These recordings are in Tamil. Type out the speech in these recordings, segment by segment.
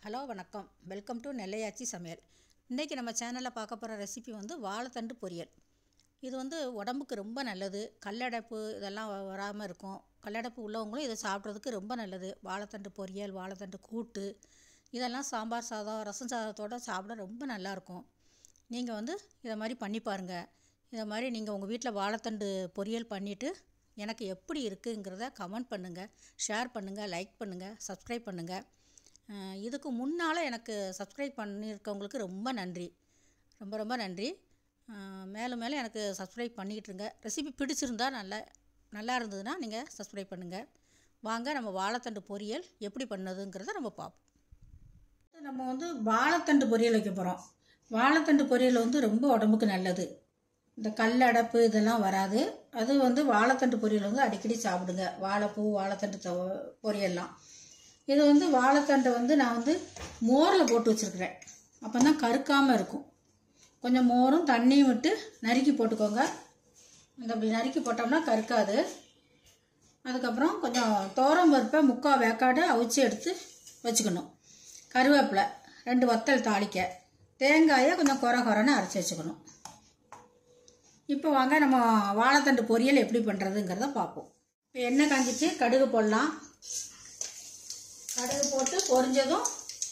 ஹலோ வணக்கம் வெல்கம் டு நெல்லையாச்சி சமையல் இன்றைக்கி நம்ம சேனலில் பார்க்க போகிற ரெசிபி வந்து வாழைத்தண்டு பொரியல் இது வந்து உடம்புக்கு ரொம்ப நல்லது கல்லடைப்பு இதெல்லாம் வ- வராமல் இருக்கும் கல்லடைப்பு உள்ளவங்களும் இதை சாப்பிட்றதுக்கு ரொம்ப நல்லது வாழைத்தண்டு பொரியல் வாழைத்தண்டு கூட்டு இதெல்லாம் சாம்பார் சாதம் ரசம் சாதத்தோடு சாப்பிட ரொம்ப நல்லாயிருக்கும் நீங்கள் வந்து இதை மாதிரி பண்ணி பாருங்கள் இதை மாதிரி நீங்கள் உங்கள் வீட்டில் வாழைத்தண்டு பொரியல் பண்ணிவிட்டு எனக்கு எப்படி இருக்குங்கிறத கமெண்ட் பண்ணுங்கள் ஷேர் பண்ணுங்கள் லைக் பண்ணுங்கள் சப்ஸ்கிரைப் பண்ணுங்கள் அஹ் இதுக்கு முன்னால் எனக்கு சப்ஸ்கிரைப் பண்ணியிருக்கவங்களுக்கு ரொம்ப நன்றி ரொம்ப ரொம்ப நன்றி அஹ் மேலும் மேலும் எனக்கு சப்ஸ்கிரைப் பண்ணிக்கிட்டு இருங்க ரெசிபி பிடிச்சிருந்தா நல்லா நல்லா இருந்ததுன்னா நீங்கள் சப்ஸ்கிரைப் பண்ணுங்கள் வாங்க நம்ம வாழைத்தண்டு பொரியல் எப்படி பண்ணதுங்கிறத நம்ம பார்ப்போம் நம்ம வந்து வாழைத்தண்டு பொரியல் வைக்க போகிறோம் வாழைத்தண்டு பொரியல் வந்து ரொம்ப உடம்புக்கு நல்லது இந்த கல் அடைப்பு இதெல்லாம் வராது அது வந்து வாழைத்தண்டு பொரியல் வந்து அடிக்கடி சாப்பிடுங்க வாழைப்பூ வாழைத்தண்டு தொ- பொரியல்லாம் இது வந்து வாழைத்தண்டை வந்து நான் வந்து மோரில் போட்டு வச்சுருக்கிறேன் அப்போ தான் கருக்காமல் இருக்கும் கொஞ்சம் மோரும் தண்ணியும் விட்டு நறுக்கி போட்டுக்கோங்க இந்த அப்படி நறுக்கி போட்டோம்னா கருக்காது அதுக்கப்புறம் கொஞ்சம் தோரம் பருப்பை முக்கால் வேக்காடு அவிச்சு எடுத்து வச்சுக்கணும் கருவேப்பிலை ரெண்டு வத்தல் தாளிக்க தேங்காயை கொஞ்சம் குறை குறைன்னு அரைச்சி வச்சுக்கணும் இப்போ வாங்க நம்ம வாழைத்தண்டு பொரியல் எப்படி பண்ணுறதுங்கிறத பார்ப்போம் இப்போ எண்ணெய் காஞ்சிச்சு கடுகு போடலாம் கடுகு போட்டு பொரிஞ்சதும்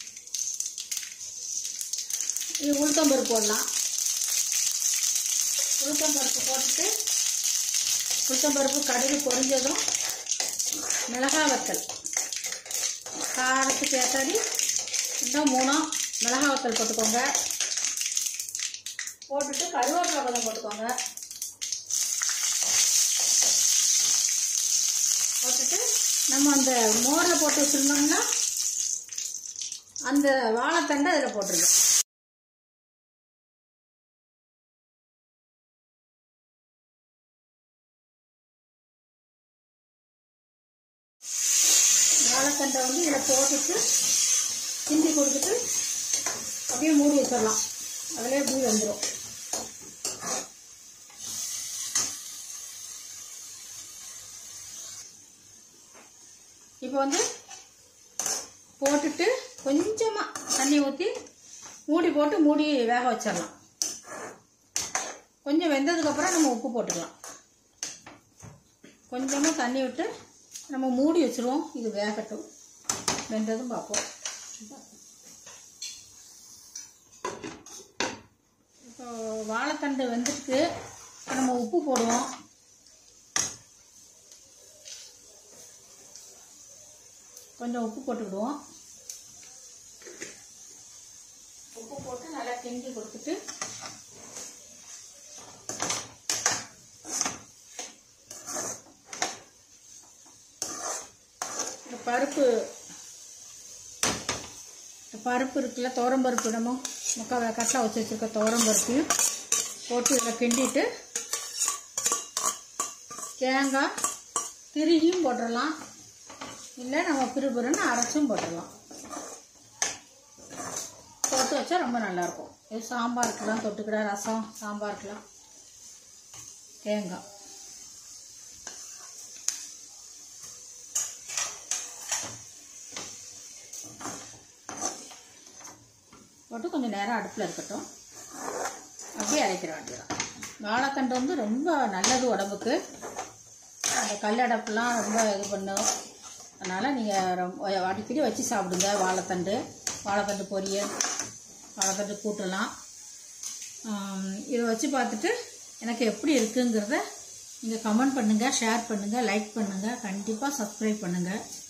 இது உளுத்தம்பருப்பு போடலாம் உளுத்தம்பருப்பு போட்டுட்டு உளுத்தம்பருப்பு கடுகு பொரிஞ்சதும் மிளகா வத்தல் காரத்துக்கு ஏற்றாடி இன்னும் மூணோ மிளகா வத்தல் போட்டுக்கோங்க போட்டுட்டு கருவேப்பிலை கொஞ்சம் போட்டுக்கோங்க போட்டுட்டு நம்ம அந்த மோரில் போட்டு வச்சுருந்தோம்னா அந்த வாழைத்தண்டை அதில் போட்டுருங்க வாழைத்தண்டை வந்து இதில் போட்டுட்டு கிண்டி கொடுத்துட்டு அப்படியே மூடி வச்சிடலாம் அதிலே அப்படியே வந்துடும் இப்போ வந்து போட்டுட்டு கொஞ்சமாக தண்ணி ஊற்றி மூடி போட்டு மூடி வேக வச்சிடலாம் கொஞ்சம் வெந்ததுக்கப்புறம் நம்ம உப்பு போட்டுக்கலாம் கொஞ்சமாக தண்ணி விட்டு நம்ம மூடி வச்சுருவோம் இது வேகட்டும் வெந்ததும் பார்ப்போம் இப்போ வாழைத்தண்டு வெந்துட்டு நம்ம உப்பு போடுவோம் கொஞ்சம் உப்பு போட்டுக்கிடுவோம் உப்பு போட்டு நல்லா கிண்டி கொடுத்துட்டு இந்த பருப்பு இந்த பருப்பு இருக்குல்ல பருப்பு நம்ம முக்கால் கட்டில் வச்சு வச்சுருக்க பருப்பையும் போட்டு இதில் கிண்டிட்டு தேங்காய் திருகியும் போட்டுடலாம் இல்லை நம்ம பிறுபிறுன்னு அரைச்சும் போட்டுடலாம் போட்டு வச்சா ரொம்ப நல்லாயிருக்கும் இது சாம்பாருக்கெல்லாம் தொட்டுக்கிட ரசம் சாம்பாருக்கெல்லாம் தேங்காய் போட்டு கொஞ்சம் நேரம் அடுப்பில் இருக்கட்டும் அப்படியே அரைக்கிற வேண்டியதான் வாழைத்தண்டு வந்து ரொம்ப நல்லது உடம்புக்கு அந்த கல்லடப்புலாம் ரொம்ப இது பண்ணும் அதனால் நீங்கள் ரொம்ப அடிக்கடி வச்சு சாப்பிடுங்க வாழைத்தண்டு வாழைத்தண்டு பொரியல் வாழைத்தண்டு கூட்டலாம் ஆம், இதை வச்சு பார்த்துட்டு எனக்கு எப்படி இருக்குங்கிறத நீங்கள் கமெண்ட் பண்ணுங்கள் ஷேர் பண்ணுங்கள் லைக் பண்ணுங்கள் கண்டிப்பாக சப்ஸ்கிரைப் பண்ணுங்கள்